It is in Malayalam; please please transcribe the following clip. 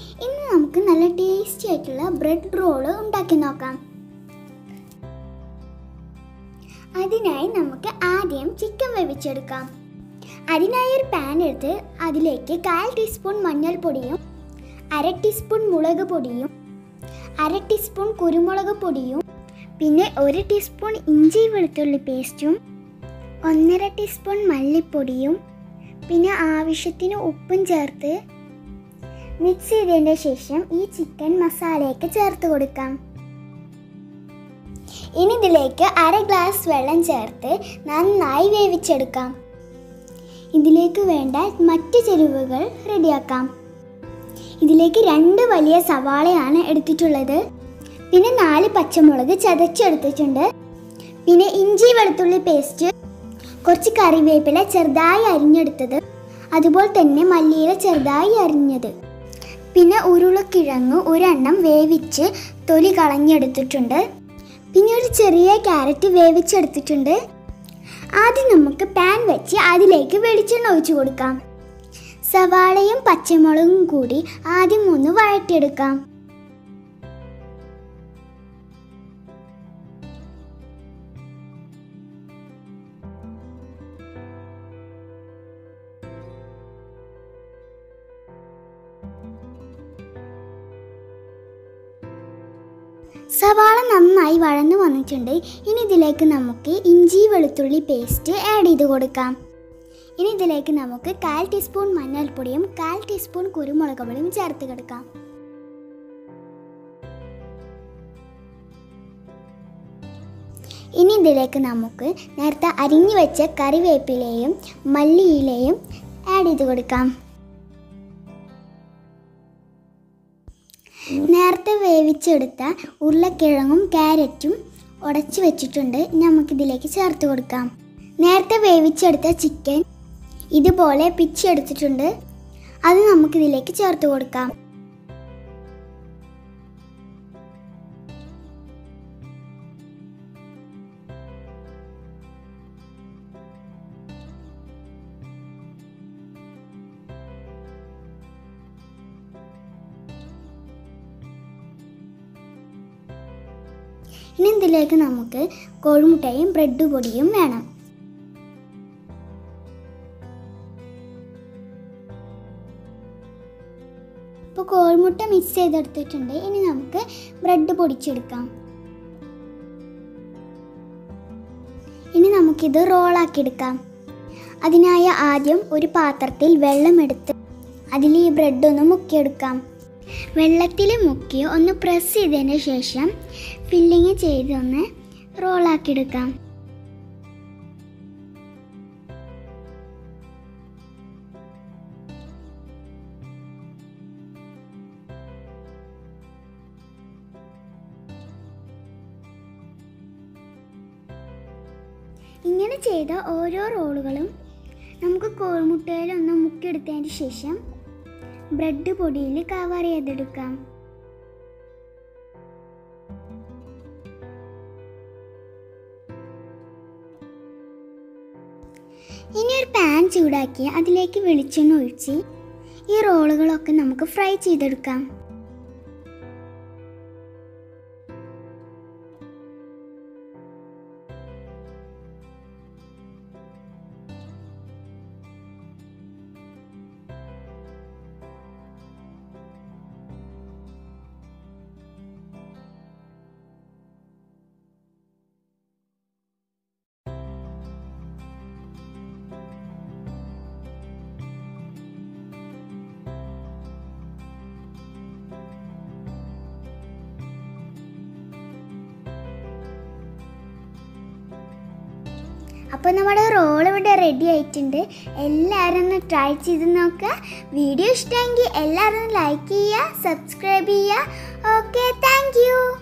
ഇന്ന് നമുക്ക് നല്ല ടേസ്റ്റി ആയിട്ടുള്ള ബ്രെഡ് റോള് ഉണ്ടാക്കി നോക്കാം അതിനായി നമുക്ക് ആദ്യം ചിക്കൻ വേവിച്ചെടുക്കാം അതിനായി ഒരു പാൻ എടുത്ത് അതിലേക്ക് കാൽ ടീസ്പൂൺ മഞ്ഞൾപ്പൊടിയും അര ടീസ്പൂൺ മുളക് പൊടിയും അര ടീസ്പൂൺ കുരുമുളക് പൊടിയും പിന്നെ ഒരു ടീസ്പൂൺ ഇഞ്ചി വെളുത്തുള്ളി പേസ്റ്റും ഒന്നര ടീസ്പൂൺ മല്ലിപ്പൊടിയും പിന്നെ ആവശ്യത്തിന് ഉപ്പും ചേർത്ത് മിക്സ് ചെയ്തതിൻ്റെ ശേഷം ഈ ചിക്കൻ മസാലയൊക്കെ ചേർത്ത് കൊടുക്കാം ഇനി ഇതിലേക്ക് അര ഗ്ലാസ് വെള്ളം ചേർത്ത് നന്നായി വേവിച്ചെടുക്കാം ഇതിലേക്ക് വേണ്ട മറ്റ് ചേരുവകൾ റെഡിയാക്കാം ഇതിലേക്ക് രണ്ട് വലിയ സവാളയാണ് എടുത്തിട്ടുള്ളത് പിന്നെ നാല് പച്ചമുളക് ചതച്ചെടുത്തിട്ടുണ്ട് പിന്നെ ഇഞ്ചി വെളുത്തുള്ളി പേസ്റ്റ് കുറച്ച് കറിവേപ്പില ചെറുതായി അരിഞ്ഞെടുത്തത് അതുപോലെ തന്നെ മല്ലിയില ചെറുതായി അരിഞ്ഞത് പിന്നെ ഉരുളക്കിഴങ്ങ് ഒരെണ്ണം വേവിച്ച് തൊലി കളഞ്ഞെടുത്തിട്ടുണ്ട് പിന്നെ ഒരു ചെറിയ ക്യാരറ്റ് വേവിച്ചെടുത്തിട്ടുണ്ട് ആദ്യം നമുക്ക് പാൻ വെച്ച് അതിലേക്ക് വെളിച്ചെണ്ണ ഒഴിച്ചു കൊടുക്കാം സവാളയും പച്ചമുളകും കൂടി ആദ്യം ഒന്ന് വഴറ്റിയെടുക്കാം സവാള നന്നായി വഴന്നു വന്നിട്ടുണ്ട് ഇനി ഇതിലേക്ക് നമുക്ക് ഇഞ്ചി വെളുത്തുള്ളി പേസ്റ്റ് ആഡ് ചെയ്ത് കൊടുക്കാം ഇനി ഇതിലേക്ക് നമുക്ക് കാൽ ടീസ്പൂൺ മഞ്ഞൾപ്പൊടിയും കാൽ ടീസ്പൂൺ കുരുമുളക് പൊടിയും ചേർത്ത് കൊടുക്കാം ഇനി ഇതിലേക്ക് നമുക്ക് നേരത്തെ അരിഞ്ഞു വെച്ച കറിവേപ്പിലയും മല്ലിയിലയും ആഡ് ചെയ്ത് കൊടുക്കാം നേരത്തെ വേവിച്ചെടുത്ത ഉരുളക്കിഴങ്ങും ക്യാരറ്റും ഉടച്ചു വെച്ചിട്ടുണ്ട് ഇനി നമുക്കിതിലേക്ക് ചേർത്ത് കൊടുക്കാം നേരത്തെ വേവിച്ചെടുത്ത ചിക്കൻ ഇതുപോലെ പിച്ചെടുത്തിട്ടുണ്ട് അത് നമുക്കിതിലേക്ക് ചേർത്ത് കൊടുക്കാം ഇനി ഇതിലേക്ക് നമുക്ക് കോഴിമുട്ടയും ബ്രെഡ് പൊടിയും വേണം ഇപ്പോൾ കോഴിമുട്ട മിക്സ് ചെയ്തെടുത്തിട്ടുണ്ട് ഇനി നമുക്ക് ബ്രെഡ് പൊടിച്ചെടുക്കാം ഇനി നമുക്കിത് റോളാക്കി എടുക്കാം അതിനായി ആദ്യം ഒരു പാത്രത്തിൽ വെള്ളമെടുത്ത് അതിൽ ഈ ബ്രെഡ് ഒന്ന് മുക്കിയെടുക്കാം വെള്ളത്തിൽ മുക്കി ഒന്ന് പ്രസ് ചെയ്തതിന് ശേഷം ഫില്ലിങ് ചെയ്തൊന്ന് റോളാക്കിയെടുക്കാം ഇങ്ങനെ ചെയ്ത ഓരോ റോളുകളും നമുക്ക് കോഴിമുട്ടയിലൊന്ന് മുക്കിയെടുത്തതിന് ശേഷം ബ്രെഡ് പൊടിയിൽ കവർ ചെയ്തെടുക്കാം ഇനി ഒരു പാൻ ചൂടാക്കി അതിലേക്ക് വെളിച്ചെണ്ണ ഒഴിച്ച് ഈ റോളുകളൊക്കെ നമുക്ക് ഫ്രൈ ചെയ്തെടുക്കാം അപ്പോൾ നമ്മുടെ റോൾ ഇവിടെ റെഡി ആയിട്ടുണ്ട് എല്ലാവരും ഒന്ന് ട്രൈ ചെയ്ത് നോക്കുക വീഡിയോ ഇഷ്ടമെങ്കിൽ എല്ലാവരും ലൈക്ക് ചെയ്യുക സബ്സ്ക്രൈബ് ചെയ്യുക ഓക്കെ താങ്ക്